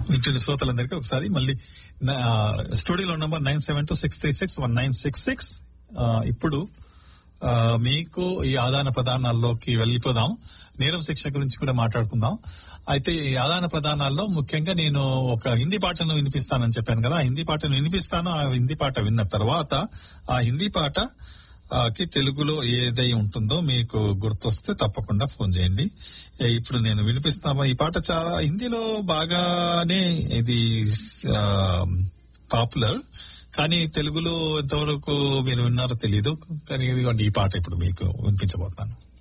వింటున్న శ్రోతలందరికీ ఒకసారి మళ్ళీ నా- స్టూడియోలో number nine seven two six three six one nine six six ఇప్పుడు ఆ, మీకు ఈ ఆదాన ప్రధానాల్లోకి వెళ్ళిపోదాం నేరం శిక్ష గురించి కూడా మాట్లాడుకుందాం అయితే ఈ ఆదాన ప్రధానాల్లో ముఖ్యంగా నేను ఒక హిందీ పాటను వినిపిస్తానని చెప్పాను కదా ఆ హిందీ పాటను వినిపిస్తాను ఆ హిందీ పాట విన్న తర్వాత ఆ హిందీ పాట ఆ, కి తెలుగులో ఏదై ఉంటుందో మీకు గుర్తొస్తే తప్పకుండా ఫోన్ చేయండి ఏ, ఇప్పుడు నేను వినిపిస్తామా ఈ పాట చాలా హిందీలో బాగానే ఇది పాపులర్ కానీ తెలుగులో ఎంతవరకు మీరు విన్నారో తెలియదు కానీ ఇదిగోండి ఈ పాట ఇప్పుడు మీకు వినిపించబోతాను